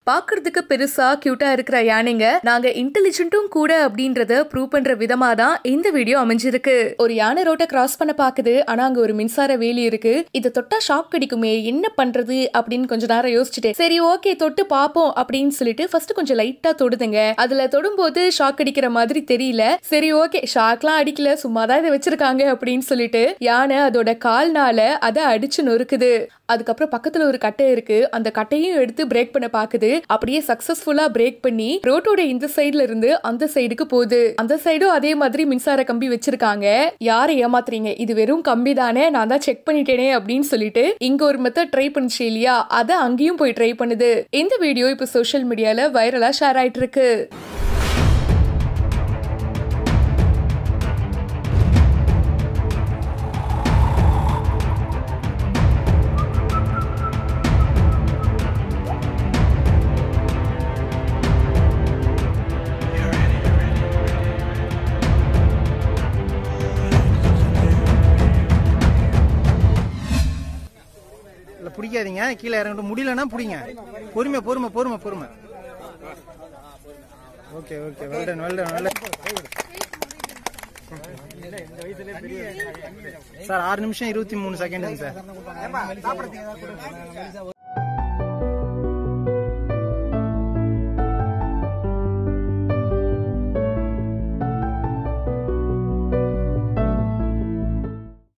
பாக்குறதுக்கு பெருசா கியூட்டா இருக்கிற யானைங்க நாங்க இன்டெலிஜென்ட்டும் கூட அப்படின்றத ப்ரூவ் பண்ற விதமா தான் இந்த வீடியோ அமைஞ்சிருக்கு ஒரு யானை ரோட்டை கிராஸ் பண்ண பாக்குது ஆனா அங்க ஒரு மின்சார வேலி இருக்கு இதை தொட்டா ஷாக் கிடைக்குமே என்ன பண்றது அப்படின்னு கொஞ்ச நேரம் யோசிச்சுட்டு சரி ஓகே தொட்டு பாப்போம் அப்படின்னு சொல்லிட்டு ஃபர்ஸ்ட் கொஞ்சம் லைட்டா தொடுதுங்க அதுல தொடும்போது ஷாக் அடிக்கிற மாதிரி தெரியல சரி ஓகே ஷாக்லாம் அடிக்கல சும்மா தான் இதை வச்சிருக்காங்க அப்படின்னு சொல்லிட்டு யானை அதோட கால்னால அதை அடிச்சு நொறுக்குது அதுக்கப்புறம் பக்கத்துல ஒரு கட்டை இருக்கு அந்த கட்டையும் எடுத்து பிரேக் பண்ண பாக்குது அப்படியே சக்சஸ்ஃபுல்லா பிரேக் பண்ணி ரோட்டோட இந்த சைடுல இருந்து அந்த சைடுக்கு போகுது அந்த சைடும் அதே மாதிரி மின்சார கம்பி வச்சிருக்காங்க யாரை ஏமாத்துறீங்க இது வெறும் கம்பி தானே நான் தான் செக் பண்ணிட்டேனே அப்படின்னு சொல்லிட்டு இங்க ஒரு மெத்தட் ட்ரை பண்ணுச்சு இல்லையா அதை அங்கேயும் போய் ட்ரை பண்ணுது இந்த வீடியோ இப்போ சோஷியல் மீடியால வைரலா ஷேர் ஆயிட்டு இருக்கு இல்ல பிடிக்காதீங்க கீழே இறங்கிட்டு முடியலன்னா பிடிங்க பொறுமை பொறுமை பொறுமை பொறுமை okay okay well done well done well done sir ஆறு நிமிஷம் இருபத்தி மூணு செகண்டுங்க சார்